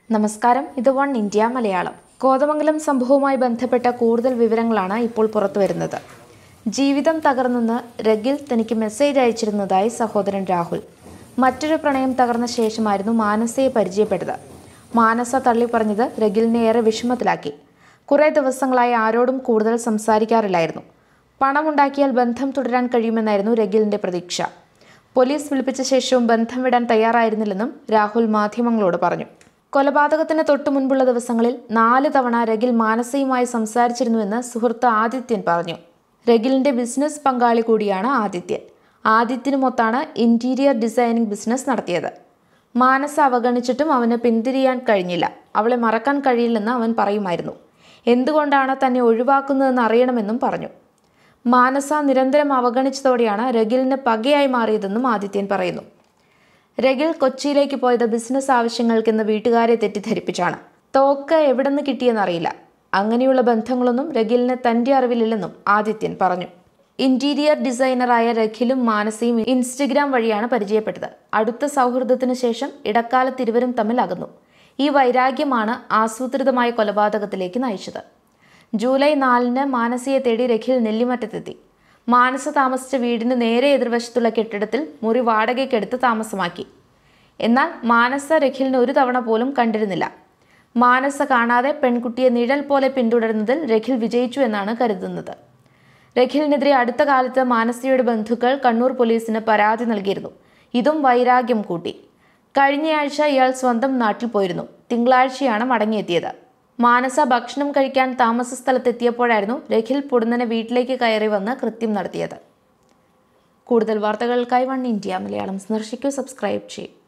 നമസ്കാരം ഇത് one India Malayalam Kothamangalam സംഭവവുമായി ബന്ധപ്പെട്ട കൂടുതൽ വിവരങ്ങളാണ് ഇപ്പോൾ പുറത്തുവരുന്നത് ജീവിതം തകർന്നെന്ന് രഗിൽ തനിക്ക് മെസ്സേജ് അയച്ചിരുന്നതായി സഹോദരൻ രാഹുൽ മറ്റൊരു പ്രണയം തകർന്ന ശേഷമായിരുന്നു മാനസയെ പരിചയപ്പെട്ടത് മാനസ തള്ളി പറഞ്ഞത് രഗിലിനെ ഏറെ വിഷമത്തിലാക്കി കുറേ ദിവസങ്ങളായി ആരോടും കൂടുതൽ സംസാരിക്കാറില്ലായിരുന്നു പണമുണ്ടാക്കിയാൽ ബന്ധം തുടരാൻ കഴിയുമെന്നായിരുന്നു രഗിലിന്റെ പ്രതീക്ഷ പോലീസ് വിളിപ്പിച്ച ശേഷവും ബന്ധം വിടാൻ തയ്യാറായിരുന്നില്ലെന്നും രാഹുൽ മാധ്യമങ്ങളോട് പറഞ്ഞു കൊലപാതകത്തിന് തൊട്ടു മുൻപുള്ള ദിവസങ്ങളിൽ നാല് തവണ രഗിൽ മാനസയുമായി സംസാരിച്ചിരുന്നുവെന്ന് സുഹൃത്ത് ആദിത്യൻ പറഞ്ഞു രഗിലിന്റെ ബിസിനസ് പങ്കാളി കൂടിയാണ് ആദിത്യൻ ആദിത്യനുമൊത്താണ് ഇന്റീരിയർ ഡിസൈനിങ് ബിസിനസ് നടത്തിയത് മാനസ അവഗണിച്ചിട്ടും അവന് പിന്തിരിയാൻ കഴിഞ്ഞില്ല അവളെ മറക്കാൻ കഴിയില്ലെന്ന് അവൻ പറയുമായിരുന്നു എന്തുകൊണ്ടാണ് തന്നെ ഒഴിവാക്കുന്നതെന്ന് അറിയണമെന്നും പറഞ്ഞു മാനസ നിരന്തരം അവഗണിച്ചതോടെയാണ് രഗിലിന് പകയായി മാറിയതെന്നും ആദിത്യൻ പറയുന്നു രഗിൽ കൊച്ചിയിലേക്ക് പോയത് ബിസിനസ് ആവശ്യങ്ങൾക്കെന്ന് വീട്ടുകാരെ തെറ്റിദ്ധരിപ്പിച്ചാണ് തോക്ക് എവിടെ നിന്ന് കിട്ടിയെന്നറിയില്ല അങ്ങനെയുള്ള ബന്ധങ്ങളൊന്നും രഗിലിന് തന്റെ അറിവിലില്ലെന്നും ആദിത്യൻ പറഞ്ഞു ഇന്റീരിയർ ഡിസൈനറായ രഖിലും മാനസയും ഇൻസ്റ്റഗ്രാം വഴിയാണ് പരിചയപ്പെട്ടത് അടുത്ത സൗഹൃദത്തിന് ശേഷം ഇടക്കാലത്ത് ഇരുവരും തമ്മിൽ അകന്നു ഈ വൈരാഗ്യമാണ് ആസൂത്രിതമായ കൊലപാതകത്തിലേക്ക് നയിച്ചത് ജൂലൈ നാലിന് മാനസയെ തേടി രഖിൽ നെല്ലിമറ്റത്തെത്തി മാനസ താമസിച്ച വീടിന് നേരെ എതിർവശത്തുള്ള കെട്ടിടത്തിൽ മുറി വാടകയ്ക്കെടുത്ത് താമസമാക്കി എന്നാൽ മാനസ രഖിലിന് ഒരു തവണ പോലും കണ്ടിരുന്നില്ല മാനസ കാണാതെ പെൺകുട്ടിയെ നിഴൽ പോലെ പിന്തുടരുന്നതിൽ രഖിൽ വിജയിച്ചു എന്നാണ് കരുതുന്നത് രഖിലിനെതിരെ അടുത്ത കാലത്ത് മാനസയുടെ ബന്ധുക്കൾ കണ്ണൂർ പോലീസിന് പരാതി നൽകിയിരുന്നു ഇതും വൈരാഗ്യം കൂട്ടി കഴിഞ്ഞയാഴ്ച ഇയാൾ സ്വന്തം നാട്ടിൽ പോയിരുന്നു തിങ്കളാഴ്ചയാണ് മടങ്ങിയെത്തിയത് മാനസ ഭക്ഷണം കഴിക്കാൻ താമസ സ്ഥലത്തെത്തിയപ്പോഴായിരുന്നു രഖിൽ പൊടുന്നനെ വീട്ടിലേക്ക് കയറി വന്ന് കൃത്യം നടത്തിയത് കൂടുതൽ വാർത്തകൾക്കായി വൺ ഇന്ത്യ മലയാളം സന്ദർശിക്കൂ സബ്സ്ക്രൈബ് ചെയ്യും